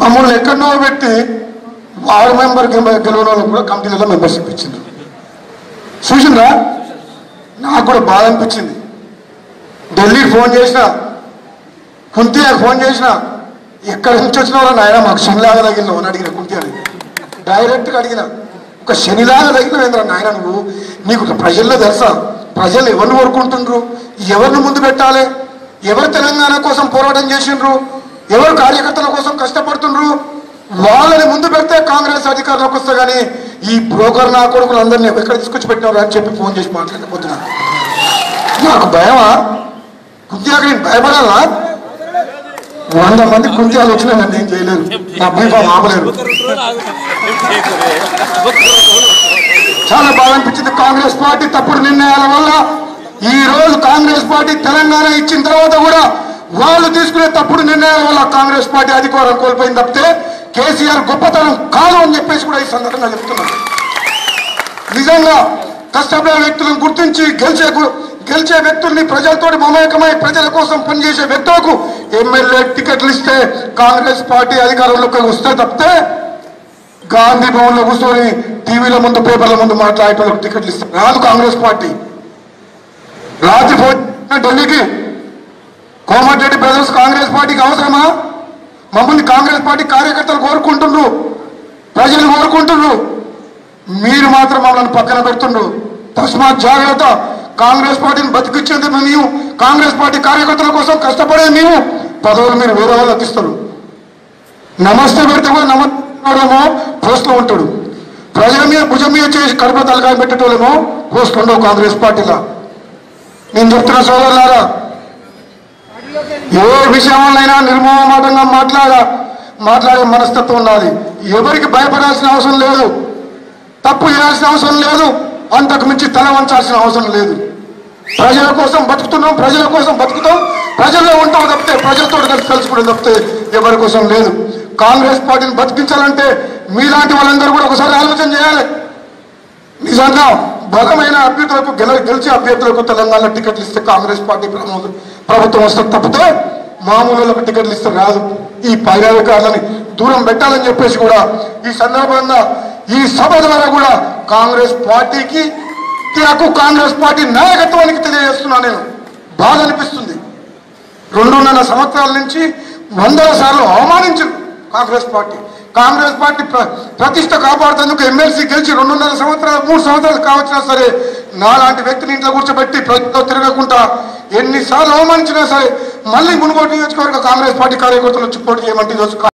మమ్మల్ని ఎక్కడో పెట్టి వార్డు మెంబర్ గెలవడం వాళ్ళకి కూడా కమిటీలలో మెంబర్షిప్ ఇచ్చింది చూసిండ్రా నాకు కూడా బాధ అనిపించింది ఢిల్లీకి ఫోన్ చేసిన కుంతియాకి ఫోన్ చేసిన ఎక్కడి నుంచి వచ్చిన వాళ్ళు నాయన మాకు శనిలాగా తగిలినావు అని అడిగిన కుంతి అని డైరెక్ట్గా అడిగిన ఒక శనిలాగా తగిలిన ఏంద్రా నాయన నువ్వు నీకు ప్రజల్లో తెలుసా ప్రజలు ఎవరిని కోరుకుంటుండ్రు ఎవరిని ముందు పెట్టాలి ఎవరు తెలంగాణ కోసం పోరాటం చేసిండ్రు ఎవరు కార్యకర్తల కోసం కష్టపడుతుండ్రు వాళ్ళని ముందు పెడితే కాంగ్రెస్ అధికారంలోకి వస్తే కానీ ఈ బ్రోకర్ నా కొడుకులు అందరినీ ఎక్కడ తీసుకొచ్చి పెట్టినారు అని చెప్పి ఫోన్ చేసి మాట్లాడకపోతున్నా నాకు భయమా కుంతియాకి నేను భయపడాలా వంద మంది కుంత్యాలు వచ్చినా నన్ను ఏం చేయలేరు నా భయం ఆపలేరు చాలా బాగా అనిపించింది కాంగ్రెస్ పార్టీ తప్పుడు నిర్ణయాల వల్ల ఈ రోజు కాంగ్రెస్ పార్టీ తెలంగాణ ఇచ్చిన తర్వాత కూడా వాళ్ళు తీసుకునే తప్పుడు నిర్ణయాల వల్ల కాంగ్రెస్ పార్టీ అధికారం కోల్పోయింది తప్పితే కేసీఆర్ గొప్పతనం కాదు అని చెప్పేసి కూడా ఈ సందర్భంగా చెప్తున్నాను నిజంగా కష్టపడే వ్యక్తులను గుర్తించి గెలిచే గు- గెలిచే వ్యక్తుల్ని ప్రజలతోటి మమేకమై ప్రజల కోసం పనిచేసే వ్యక్తులకు ఎమ్మెల్యే టికెట్లు ఇస్తే కాంగ్రెస్ పార్టీ అధికారంలోకి వస్తే తప్పితే గాంధీ భవన్లో కూర్చొని టీవీల ముందు పేపర్ల ముందు మాట్లాడేటోళ్ళకి టికెట్లు ఇస్తారు రాదు కాంగ్రెస్ పార్టీ రాత్రి ఫోన్ చేసిన ఢిల్లీకి కోమటిరెడ్డి బ్రదర్స్ కాంగ్రెస్ పార్టీకి అవసరమా మమ్మల్ని కాంగ్రెస్ పార్టీ కార్యకర్తలు కోరుకుంటుండ్రు ప్రజలు కోరుకుంటుండ్రు మీరు మాత్రం మమ్మల్ని పక్కన పెడుతుండ్రు తస్మాత్ జాగ్రత్త కాంగ్రెస్ పార్టీని బతికిచ్చేది మేము కాంగ్రెస్ పార్టీ కార్యకర్తల కోసం కష్టపడేది మేము పదవులు మీరు వేరే వాళ్ళకి ఇస్తారు నమస్తే పెడితే కూడా నమస్కారమో పోస్ట్లో ఉంటాడు ప్రజల మీద భుజం మీద చేసి కడుపు తలకాయ పెట్టేటోళ్ళేమో పోస్ట్ ఉండవు కాంగ్రెస్ పార్టీలో నేను చెప్తున్న సోదరులారా ఏ విషయంలోనైనా నిర్మోహమాటంగా మాట్లాడ మాట్లాడే మనస్తత్వం ఉన్నది ఎవరికి భయపడాల్సిన అవసరం లేదు తప్పు చేయాల్సిన అవసరం లేదు అంతకు మించి తల వంచాల్సిన అవసరం లేదు ప్రజల కోసం బతుకుతున్నాం ప్రజల కోసం బతుకుతాం ప్రజల్లో ఉంటాం తప్పితే ప్రజలతో కలిసి కలుసుకోవడం తప్పితే ఎవరి కోసం లేదు కాంగ్రెస్ పార్టీని బతికించాలంటే మీలాంటి వాళ్ళందరూ కూడా ఒకసారి ఆలోచన చేయాలి నిజంగా బలమైన అభ్యర్థులకు గెల గెలిచే అభ్యర్థులకు తెలంగాణ టికెట్లు ఇస్తే కాంగ్రెస్ పార్టీ ప్రమోదం ప్రభుత్వం వస్తే తప్పితే మామూలు వాళ్ళకి టికెట్లు ఇస్తే రాదు ఈ పైరాధికారులని దూరం పెట్టాలని చెప్పేసి కూడా ఈ సందర్భంగా ఈ సభ ద్వారా కూడా కాంగ్రెస్ పార్టీకి నాకు కాంగ్రెస్ పార్టీ నాయకత్వానికి తెలియజేస్తున్నా నేను బాధ అనిపిస్తుంది రెండున్నర సంవత్సరాల నుంచి వందల సార్లు అవమానించారు కాంగ్రెస్ పార్టీ కాంగ్రెస్ పార్టీ ప్ర- ప్రతిష్ట కాపాడుతందుకు ఎమ్మెల్సీ గెలిచి రెండున్నర సంవత్సరాలు మూడు సంవత్సరాలు కావచ్చినా సరే నాలాంటి వ్యక్తిని ఇంట్లో కూర్చోబెట్టి ప్రజలతో తిరగకుండా ఎన్నిసార్లు అవమానించినా సరే మళ్ళీ మునుగోడు నియోజకవర్గ కాంగ్రెస్ పార్టీ కార్యకర్తలు వచ్చి పోటీ చేయమంటే ఈరోజు